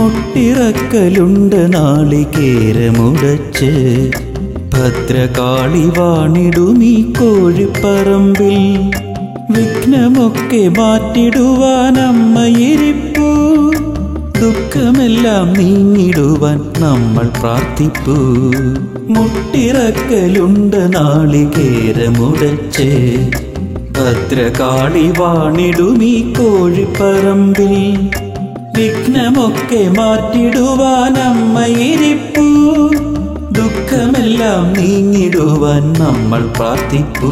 മുട്ടിറക്കലുണ്ട് നാളികേരമുടച്ച് ഭദ്രകാളി വാണിടുമീ കോഴിപ്പറമ്പിൽ വിഘ്നമൊക്കെ മാറ്റിടുവാൻ അമ്മയിരിപ്പൂ ദുഃഖമെല്ലാം നീങ്ങിടുവാൻ നമ്മൾ പ്രാർത്ഥിപ്പൂ മുട്ടിറക്കലുണ്ട് നാളികേരമുടച്ച് ഭദ്രകാളി വാണിടുമീ കോഴിപ്പറമ്പിൽ വിഘ്നമൊക്കെ മാറ്റിടുവാൻ അമ്മയിരിപ്പൂ ദുഃഖമെല്ലാം നീങ്ങിടുവാൻ നമ്മൾ പ്രാർത്ഥിപ്പൂ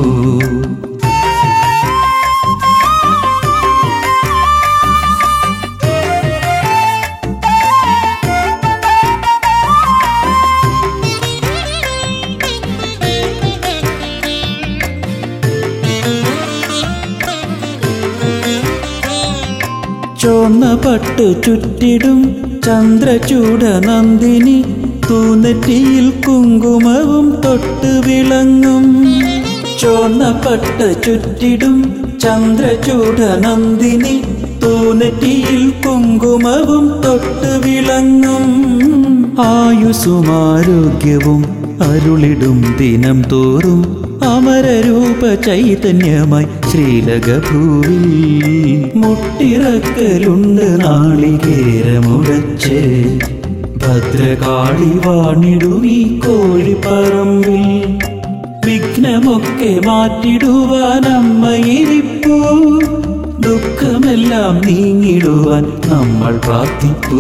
ചോന്ന പട്ട് ചുറ്റിടും ചന്ദ്രചൂട നന്ദിനി തൂനെറ്റിയിൽ കുങ്കുമവും തൊട്ട് വിളങ്ങും ചോന്ന പട്ട് ചുറ്റിടും ചന്ദ്രചൂട നന്ദിനി തൂനെറ്റിയിൽ കുങ്കുമവും തൊട്ട് വിളങ്ങും ആയുസുമാരോഗ്യവും അരുളിടും ദിനം തോറും അമരരൂപ ചൈതന്യമായി ശ്രീലകഭൂവിൽ മുട്ടിറക്കലുണ്ട് നാളികേരമുടച്ച് ഭദ്രകാളി വാണിടുമീ കോഴിപ്പറമ്പിൽ വിഘ്നമൊക്കെ മാറ്റിടുവാൻ അമ്മയിരിപ്പൂ ദുഃഖമെല്ലാം നീങ്ങിടുവാൻ നമ്മൾ പ്രാർത്ഥിപ്പൂ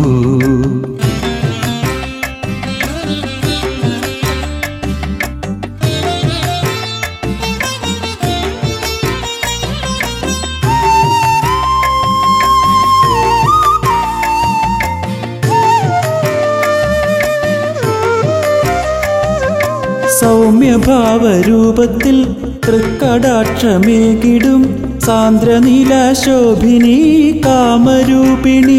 സൗമ്യഭാവരൂപത്തിൽ തൃക്കടാക്ഷമേകിടും സാന്ദ്രനീലാശോഭിനി കാമരൂപിണി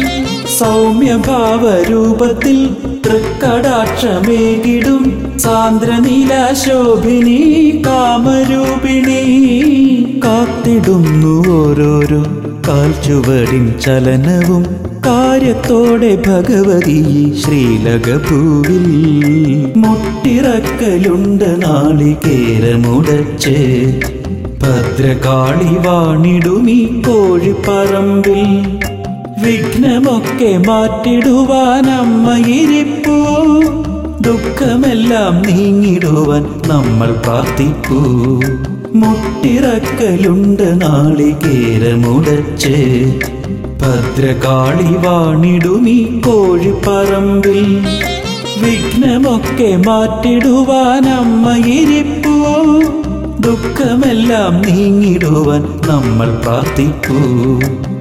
സൗമ്യഭാവരൂപത്തിൽ തൃക്കടാക്ഷമേകിടും സാന്ദ്രനീലാശോഭിനി കാമരൂപിണി കാത്തിടുന്നു ഓരോരോ കാൽച്ചുവടിൻ ചലനവും കാര്യത്തോടെ ഭഗവതി ശ്രീലകഭൂവിൽ മുട്ടിറക്കലുണ്ട് നാളികേരമുടച്ച് ഭദ്രകാളി വാണിടുമീ കോഴിപ്പറമ്പിൽ വിഘ്നമൊക്കെ മാറ്റിടുവാൻ അമ്മയിരിപ്പൂ ദുഃഖമെല്ലാം നീങ്ങിടുവാൻ നമ്മൾ പ്രാർത്ഥിപ്പൂ മുട്ടിറക്കലുണ്ട് നാളികേരമുടച്ച് ഭദ്രകാളി വാണിടുമീ കോഴിപ്പറമ്പിൽ വിഘ്നമൊക്കെ മാറ്റിടുവാൻ അമ്മയിരിപ്പൂ ദുഃഖമെല്ലാം നീങ്ങിടുവാൻ നമ്മൾ പ്രാർത്ഥിപ്പൂ